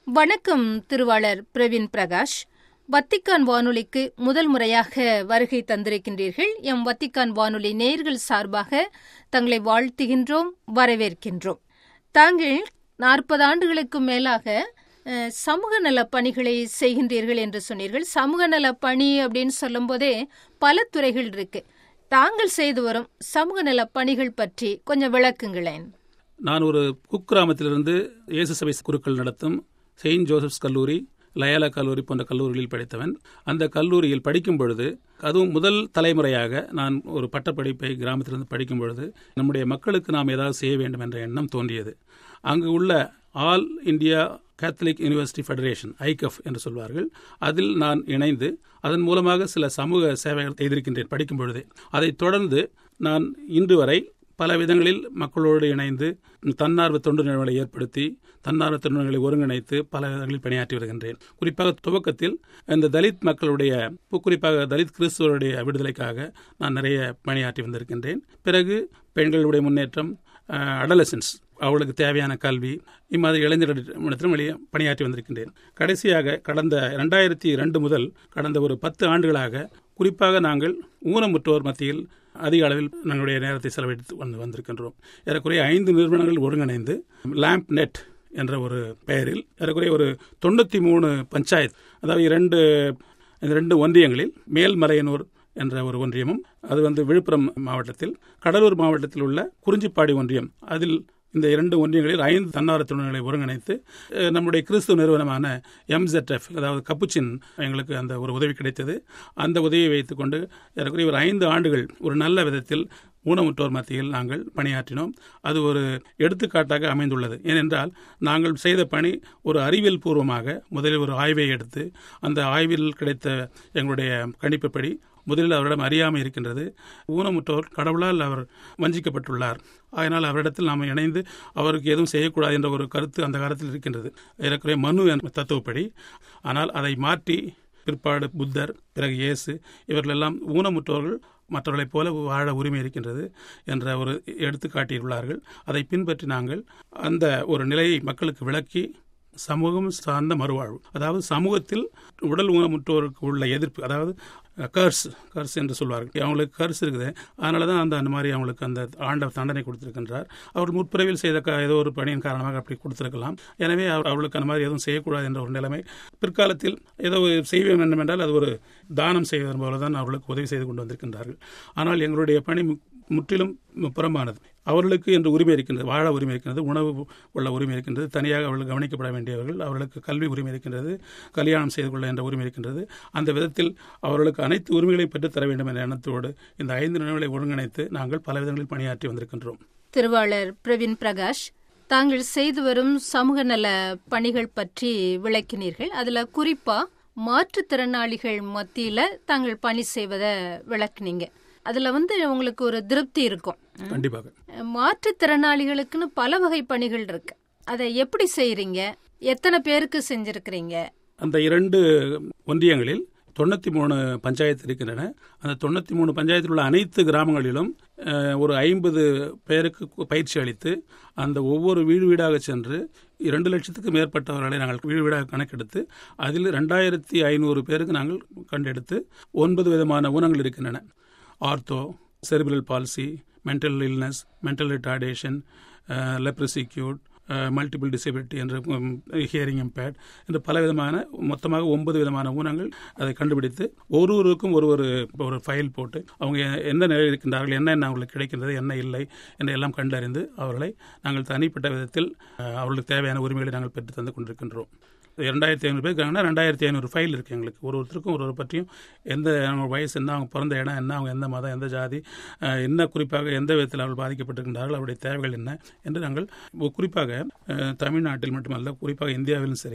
வணக்கம் திருவாளர் பிரவீன் பிரகாஷ் வத்திக்கான் வானொலிக்கு முதல் முறையாக வருகை தந்திருக்கின்றீர்கள் எம் வத்திக்கான் வானொலி நேயர்கள் சார்பாக தங்களை வாழ்த்துகின்றோம் வரவேற்கின்றோம் தாங்கள் நாற்பது ஆண்டுகளுக்கு மேலாக அஹ், சமூக நல பணிகளை செய்கின்றீர்கள் என்று சொன்னீர்கள் சமூக நல பணி அப்படின்னு சொல்லும்போதே பல துறைகள் இருக்கு தாங்கள் செய்து வரும் சமூக நல பணிகள் பற்றி கொஞ்சம் விளக்குங்களேன் நான் ஒரு குக்கிராமத்திலிருந்து இயேசு சபை குருக்கள் நடத்தும் செயின்ட் ஜோசப்ஸ் கல்லூரி லயாலா கல்லூரி போன்ற கல்லூரிகளில் படித்தவன் அந்த கல்லூரியில் படிக்கும் பொழுது அதுவும் முதல் தலைமுறையாக நான் ஒரு பட்டப்படிப்பை கிராமத்திலிருந்து படிக்கும் பொழுது நம்முடைய மக்களுக்கு நாம் ஏதாவது செய்ய வேண்டும் என்ற எண்ணம் தோன்றியது அங்கு உள்ள All India Catholic University Federation AICUF என்று சொல்வார்கள் அதில் நான் இணைந்து அதன் மூலமாக சில சமூக சேவைகள் செய்திருக்கின்றேன் படிக்கும் பொழுதே அதைத் தொடர்ந்து நான் இன்று வரை பல விதங்களில் மக்களோடு இணைந்து தன்னார்வ தொண்டு நிறுவனங்களை ஏற்படுத்தி தன்னார்வ தொண்டு நிறுவனங்களை ஒருங்கிணைத்து பல விதங்களில் பணியாற்றி வருகின்றேன் குறிப்பாக துவக்கத்தில் இந்த தலித் மக்களுடைய குறிப்பாக தலித் கிறிஸ்துவருடைய விடுதலைக்காக நான் நிறைய பணியாற்றி வந்திருக்கின்றேன் பிறகு பெண்களுடைய முன்னேற்றம் அடலசன்ஸ் அவர்களுக்கு தேவையான கல்வி இம்மாதிரி இளைஞர்களிடத்திலும் வெளியே பணியாற்றி வந்திருக்கின்றேன் கடைசியாக கடந்த இரண்டாயிரத்தி ரெண்டு முதல் கடந்த ஒரு பத்து ஆண்டுகளாக குறிப்பாக நாங்கள் ஊனமுற்றோர் மத்தியில் அதிக அளவில் நம்முடைய நேரத்தை செலவழித்து வந்து வந்திருக்கின்றோம் ஏறக்குறைய ஐந்து நிறுவனங்கள் ஒருங்கிணைந்து லேம்ப் நெட் என்ற ஒரு பெயரில் ஏறக்குறைய ஒரு தொண்ணூற்றி மூணு பஞ்சாயத் அதாவது இரண்டு இந்த ரெண்டு ஒன்றியங்களில் மேல்மலையனூர் என்ற ஒரு ஒன்றியமும் அது வந்து விழுப்புரம் மாவட்டத்தில் கடலூர் மாவட்டத்தில் உள்ள குறிஞ்சிப்பாடி ஒன்றியம் அதில் இந்த இரண்டு ஒன்றியங்களில் ஐந்து தன்னார்வ தொழில்களை ஒருங்கிணைத்து அஹ், நம்முடைய கிறிஸ்துவ நிறுவனமான எம்செட்எஃப் அதாவது கப்புச்சின் எங்களுக்கு அந்த ஒரு உதவி கிடைத்தது அந்த உதவியை வைத்துக்கொண்டு ஏறக்குறைய ஒரு ஐந்து ஆண்டுகள் ஒரு நல்ல விதத்தில் ஊனமுற்றோர் மத்தியில் நாங்கள் பணியாற்றினோம் அது ஒரு எடுத்துக்காட்டாக அமைந்துள்ளது ஏனென்றால் நாங்கள் செய்த பணி ஒரு அறிவியல் பூர்வமாக முதலில் ஒரு ஆய்வை எடுத்து அந்த ஆய்வில் கிடைத்த எங்களுடைய கணிப்புப்படி முதலில் அவரிடம் அறியாமை இருக்கின்றது ஊனமுற்றோர் கடவுளால் அவர் வஞ்சிக்கப்பட்டுள்ளார் அதனால் அவரிடத்தில் நாம் இணைந்து அவருக்கு எதுவும் செய்யக்கூடாது என்ற ஒரு கருத்து அந்த காலத்தில் இருக்கின்றது ஏறக்குறைய மனு என்ற தத்துவப்படி ஆனால் அதை மாற்றி பிற்பாடு புத்தர் பிறகு இயேசு இவர்களெல்லாம் ஊனமுற்றோர்கள் மற்றவர்களைப் போல வாழ உரிமை இருக்கின்றது என்ற ஒரு எடுத்து காட்டியுள்ளார்கள் அதை பின்பற்றி நாங்கள் அந்த ஒரு நிலையை மக்களுக்கு விளக்கி சமூகம் சார்ந்த மறுவாழ்வு அதாவது சமூகத்தில் உடல் ஊனமுற்றோருக்கு உள்ள எதிர்ப்பு அதாவது கர்ஸ் கர்ஸ் என்று சொல்வார்கள் அவங்களுக்கு கர்ஸ் இருக்குது அதனால தான் அந்த அந்த மாதிரி அவங்களுக்கு அந்த ஆண்ட தண்டனை கொடுத்திருக்கின்றார் அவர் முற்பிறவில் செய்த க- ஏதோ ஒரு பணியின் காரணமாக அப்படி கொடுத்திருக்கலாம் எனவே அவர் அவர்களுக்கு அந்த மாதிரி எதுவும் செய்யக்கூடாது என்ற ஒரு நிலைமை பிற்காலத்தில் ஏதோ செய்ய வேண்டும் என்றால் அது ஒரு தானம் செய்வதன் போல தான் அவர்களுக்கு உதவி செய்து கொண்டு வந்திருக்கின்றார்கள் ஆனால் எங்களுடைய பணி மு- முற்றிலும் புறம்பானது அவர்களுக்கு என்று உரிமை இருக்கின்றது வாழ உரிமை இருக்கின்றது உணவு உள்ள உரிமை இருக்கின்றது தனியாக அவர்கள் கவனிக்கப்பட வேண்டியவர்கள் அவர்களுக்கு கல்வி உரிமை இருக்கின்றது கல்யாணம் செய்து கொள்ள என்ற உரிமை இருக்கின்றது அந்த விதத்தில் அவர்களுக்கு அனைத்து உரிமைகளையும் பெற்றுத் தர வேண்டும் என்ற எண்ணத்தோடு இந்த ஐந்து நிலைகளை ஒருங்கிணைத்து நாங்கள் பல விதங்களில் பணியாற்றி வந்திருக்கின்றோம் திருவாளர் பிரவீன் பிரகாஷ் தாங்கள் செய்து வரும் சமூக நல பணிகள் பற்றி விளக்கினீர்கள் அதுல குறிப்பா மாற்றுத்திறனாளிகள் மத்தியில தாங்கள் பணி செய்வதை விளக்குனீங்க அதுல வந்து உங்களுக்கு ஒரு திருப்தி இருக்கும் கண்டிப்பாக மாற்றுத்திறனாளிகளுக்குன்னு பல வகை பணிகள் இருக்கு அதை எப்படி செய்றீங்க எத்தனை பேருக்கு செஞ்சிருக்கிறீங்க அந்த இரண்டு ஒன்றியங்களில் தொண்ணூற்றி மூணு பஞ்சாயத்து இருக்கின்றன அந்த தொண்ணூற்றி மூணு பஞ்சாயத்தில் உள்ள அனைத்து கிராமங்களிலும் அஹ், ஒரு ஐம்பது பேருக்கு கு- பயிற்சி அளித்து அந்த ஒவ்வொரு வீடு வீடாக சென்று இரண்டு லட்சத்துக்கு மேற்பட்டவர்களை நாங்கள் வீடு வீடாக கணக்கெடுத்து அதில் ரெண்டாயிரத்தி ஐநூறு பேருக்கு நாங்கள் கண்டெடுத்து ஒன்பது விதமான ஊனங்கள் இருக்கின்றன ortho cerebral palsy mental illness mental retardation leprosy cured multiple disability என்ற ஹியரிங் இம்பேர்ட் என்று பல விதமான மொத்தமாக ஒன்பது விதமான ஊனங்கள் அதை கண்டுபிடித்து ஒருவருக்கும் ஒரு ஒரு ஒரு ஃபைல் போட்டு அவங்க எந்த நிலையில் இருக்கின்றார்கள் என்ன என்ன அவங்களுக்கு கிடைக்கின்றது என்ன இல்லை என்று எல்லாம் கண்டறிந்து அவர்களை நாங்கள் தனிப்பட்ட விதத்தில் அஹ், அவர்களுக்கு தேவையான உரிமைகளை நாங்கள் பெற்று தந்து கொண்டிருக்கின்றோம் இரண்டாயிரத்தி ஐநூறு பேர் இருக்காங்கன்னா ரெண்டாயிரத்தி ஐநூறு ஃபைல் இருக்குது எங்களுக்கு ஒரு ஒருத்தருக்கும் ஒரு ஒரு பற்றியும் எந்த அவங்க வயசு என்ன அவங்க பிறந்த இடம் என்ன அவங்க எந்த மதம் எந்த ஜாதி அஹ், என்ன குறிப்பாக எந்த விதத்தில் அவர்கள் பாதிக்கப்பட்டிருக்கின்றார்கள் அவருடைய தேவைகள் என்ன என்று நாங்கள் ஒ- குறிப்பாக அஹ், தமிழ்நாட்டில் மட்டுமல்ல குறிப்பாக இந்தியாவிலும் சரி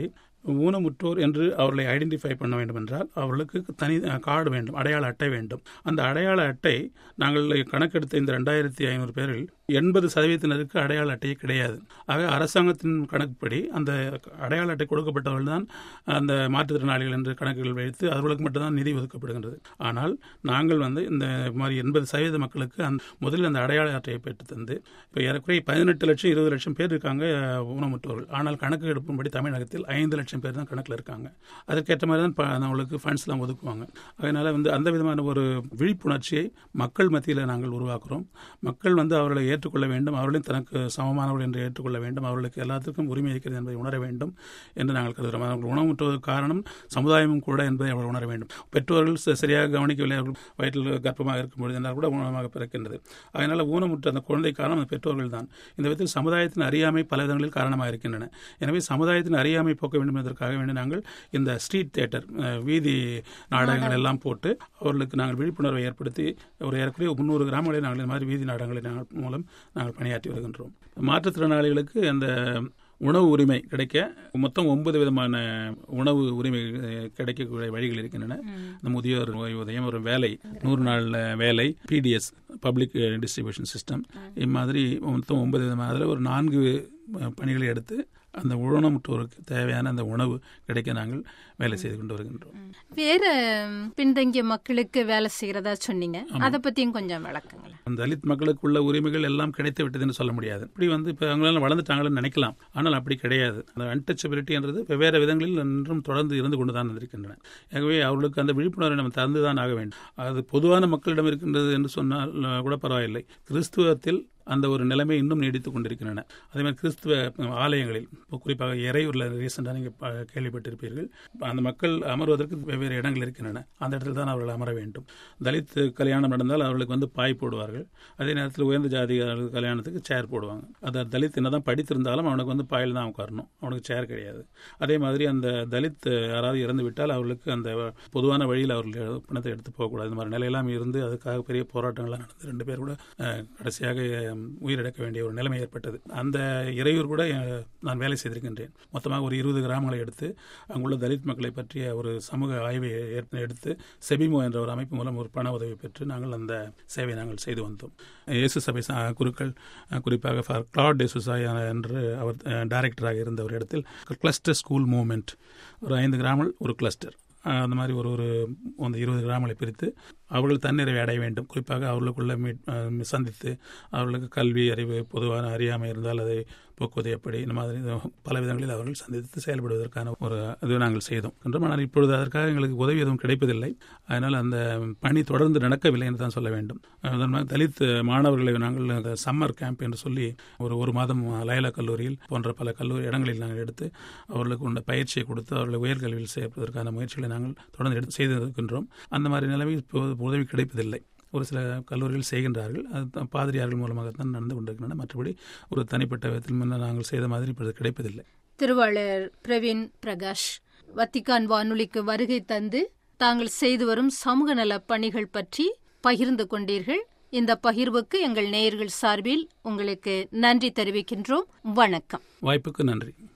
ஊனமுற்றோர் என்று அவர்களை ஐடென்டிஃபை பண்ண வேண்டும் என்றால் அவர்களுக்கு தனி கார்டு வேண்டும் அடையாள அட்டை வேண்டும் அந்த அடையாள அட்டை நாங்கள் கணக்கெடுத்த இந்த ரெண்டாயிரத்தி ஐநூறு பேரில் எண்பது சதவீதத்தினருக்கு அடையாள அட்டையே கிடையாது ஆக அரசாங்கத்தின் கணக்குப்படி அந்த அடையாள அட்டை கொடுக்கப்பட்டவர்கள் தான் அந்த மாற்றுத்திறனாளிகள் என்று கணக்குகள் வைத்து அவர்களுக்கு மட்டும்தான் நிதி ஒதுக்கப்படுகின்றது ஆனால் நாங்கள் வந்து இந்த மாதிரி எண்பது சதவீத மக்களுக்கு அந்த முதலில் அந்த அடையாள அட்டையை பெற்று தந்து இப்போ ஏறக்குறைய பதினெட்டு லட்சம் இருபது லட்சம் பேர் இருக்காங்க ஊனமுற்றோர்கள் ஆனால் கணக்கு எடுப்பும்படி தமிழகத்தில் ஐந்து லட்சம் பேர் தான் கணக்கில் இருக்காங்க அதற்கேற்ற மாதிரி தான் அவங்களுக்கு ஃபண்ட்ஸ்லாம் ஒதுக்குவாங்க அதனால் வந்து அந்த விதமான ஒரு விழிப்புணர்ச்சியை மக்கள் மத்தியில் நாங்கள் உருவாக்குறோம் மக்கள் வந்து அவர்களை ஏற்றுக்கொள்ள வேண்டும் அவர்களையும் தனக்கு சமமானவர்கள் என்று ஏற்றுக்கொள்ள வேண்டும் அவர்களுக்கு எல்லாத்துக்கும் உரிமை இருக்கிறது என்பதை உணர வேண்டும் என்று நாங்கள் கருதுகிறோம் அவர்கள் உணவுற்றுவதற்கு காரணம் சமுதாயமும் கூட என்பதை அவர்கள் உணர வேண்டும் பெற்றோர்கள் சரியாக கவனிக்கவில்லை அவர்கள் வயிற்றில் கர்ப்பமாக இருக்கும்பொழுது என்றால் கூட ஊனமாக பிறக்கின்றது அதனால் ஊனமுற்ற அந்த குழந்தை காரணம் அந்த பெற்றோர்கள் தான் இந்த விதத்தில் சமுதாயத்தின் அறியாமை பல விதங்களில் காரணமாக இருக்கின்றன எனவே சமுதாயத்தின் அறியாமை போக்க வேண்டும் என்பதற்காக வேண்டி நாங்கள் இந்த ஸ்ட்ரீட் தியேட்டர் வீதி நாடகங்கள் எல்லாம் போட்டு அவர்களுக்கு நாங்கள் விழிப்புணர்வை ஏற்படுத்தி ஒரு ஏறக்குறைய முந்நூறு கிராமங்களில் நாங்கள் இந்த மாதிரி வீதி நாடகங்களை நாங்கள் மூலம் நாங்கள் பணியாற்றி வருகின்றோம் மாற்றுத்திறனாளிகளுக்கு அந்த உணவு உரிமை கிடைக்க மொத்தம் ஒன்பது விதமான உணவு உரிமை கிடைக்கக்கூடிய வழிகள் இருக்கின்றன இந்த முதியோர் ஓய்வூதியம் ஒரு வேலை நூறு நாள் வேலை பிடிஎஸ் பப்ளிக் டிஸ்ட்ரிபியூஷன் சிஸ்டம் இம்மாதிரி மொத்தம் ஒன்பது விதமான அதில் ஒரு நான்கு பணிகளை எடுத்து அந்த ஊனமுற்றோருக்கு தேவையான அந்த உணவு கிடைக்க நாங்கள் வேலை செய்து கொண்டு வருகின்றோம் வேற பின்தங்கிய மக்களுக்கு வேலை செய்யறதா சொன்னீங்க அதை பத்தியும் கொஞ்சம் விளக்குங்களேன் தலித் மக்களுக்கு உள்ள உரிமைகள் எல்லாம் கிடைத்து விட்டதுன்னு சொல்ல முடியாது இப்படி வந்து இப்போ அவங்களால வளர்ந்துட்டாங்கன்னு நினைக்கலாம் ஆனால் அப்படி கிடையாது அந்த அன்டச்சபிலிட்டி என்றது வெவ்வேறு விதங்களில் இன்றும் தொடர்ந்து இருந்து கொண்டு தான் இருக்கின்றன ஆகவே அவர்களுக்கு அந்த விழிப்புணர்வை நம்ம தந்து தான் ஆக வேண்டும் அது பொதுவான மக்களிடம் இருக்கின்றது என்று சொன்னால் கூட பரவாயில்லை கிறிஸ்துவத்தில் அந்த ஒரு நிலைமை இன்னும் நீடித்துக் கொண்டிருக்கின்றன அதே மாதிரி கிறிஸ்துவ ஆலயங்களில் குறிப்பாக இறையூரில் ரீசெண்டாக நீங்கள் கேள்விப்பட்டிருப்பீர்கள் அந்த மக்கள் அமர்வதற்கு வெவ்வேறு இடங்கள் இருக்கின்றன அந்த இடத்துல தான் அவர்கள் அமர வேண்டும் தலித் கல்யாணம் நடந்தால் அவர்களுக்கு வந்து பாய் போடுவார்கள் அதே நேரத்தில் உயர்ந்த ஜாதி கல்யாணத்துக்கு சேர் போடுவாங்க அது தலித் என்னதான் படித்திருந்தாலும் அவனுக்கு வந்து பாயில் தான் உட்காரணும் அவனுக்கு சேர் கிடையாது அதே மாதிரி அந்த தலித் யாராவது இறந்து விட்டால் அவர்களுக்கு அந்த பொதுவான வழியில் அவர்கள் பணத்தை எடுத்து போகக்கூடாது இந்த மாதிரி நிலையெல்லாம் இருந்து அதுக்காக பெரிய போராட்டங்கள்லாம் நடந்து ரெண்டு பேர் கூட கடைசியாக உயிரிழக்க வேண்டிய ஒரு நிலைமை ஏற்பட்டது அந்த இறையூர் கூட நான் வேலை செய்திருக்கின்றேன் மொத்தமாக ஒரு இருபது கிராமங்களை எடுத்து அங்குள்ள தலித் மக்களை பற்றிய ஒரு சமூக ஆய்வை எடுத்து செபிமோ என்ற ஒரு அமைப்பு மூலம் ஒரு பண உதவி பெற்று நாங்கள் அந்த சேவை நாங்கள் செய்து வந்தோம் இயேசு சபை குருக்கள் குறிப்பாக ஃபார் கிளாட் எசுசாய் என்று அவர் டைரக்டராக இருந்த ஒரு இடத்தில் கிளஸ்டர் ஸ்கூல் மூவ்மெண்ட் ஒரு ஐந்து கிராமல் ஒரு கிளஸ்டர் அந்த மாதிரி ஒரு ஒரு அந்த இருபது கிராமங்களை பிரித்து அவர்கள் தன்னிறைவை அடைய வேண்டும் குறிப்பாக அவர்களுக்குள்ள மீட் சந்தித்து அவர்களுக்கு கல்வி அறிவு பொதுவான அறியாமை இருந்தால் அதை போக்குவது எப்படி இந்த மாதிரி பல விதங்களில் அவர்கள் சந்தித்து செயல்படுவதற்கான ஒரு இது நாங்கள் செய்தோம் என்றும் ஆனால் இப்பொழுது அதற்காக எங்களுக்கு உதவி எதுவும் கிடைப்பதில்லை அதனால் அந்த பணி தொடர்ந்து நடக்கவில்லை என்று தான் சொல்ல வேண்டும் தலித் மாணவர்களை நாங்கள் அந்த சம்மர் கேம்ப் என்று சொல்லி ஒரு ஒரு மாதம் லயலா கல்லூரியில் போன்ற பல கல்லூரி இடங்களில் நாங்கள் எடுத்து அவர்களுக்கு உள்ள பயிற்சியை கொடுத்து அவர்களை உயர்கல்வியில் சேர்ப்பதற்கான முயற்சிகளை நாங்கள் தொடர்ந்து எடுத்து செய்திருக்கின்றோம் அந்த மாதிரி நிலைமையில் உதவி கிடைப்பதில்லை ஒரு சில கல்லூரிகள் செய்கின்றார்கள் அது பாதிரியார்கள் மூலமாகத்தான் நடந்து கொண்டிருக்கின்றன மற்றபடி ஒரு தனிப்பட்ட விதத்தில் முன்னர் நாங்கள் செய்த மாதிரி இப்பொழுது கிடைப்பதில்லை திருவாளர் பிரவீன் பிரகாஷ் வத்திகான் வானொலிக்கு வருகை தந்து தாங்கள் செய்து வரும் சமூக நல பணிகள் பற்றி பகிர்ந்து கொண்டீர்கள் இந்த பகிர்வுக்கு எங்கள் நேயர்கள் சார்பில் உங்களுக்கு நன்றி தெரிவிக்கின்றோம் வணக்கம் வாய்ப்புக்கு நன்றி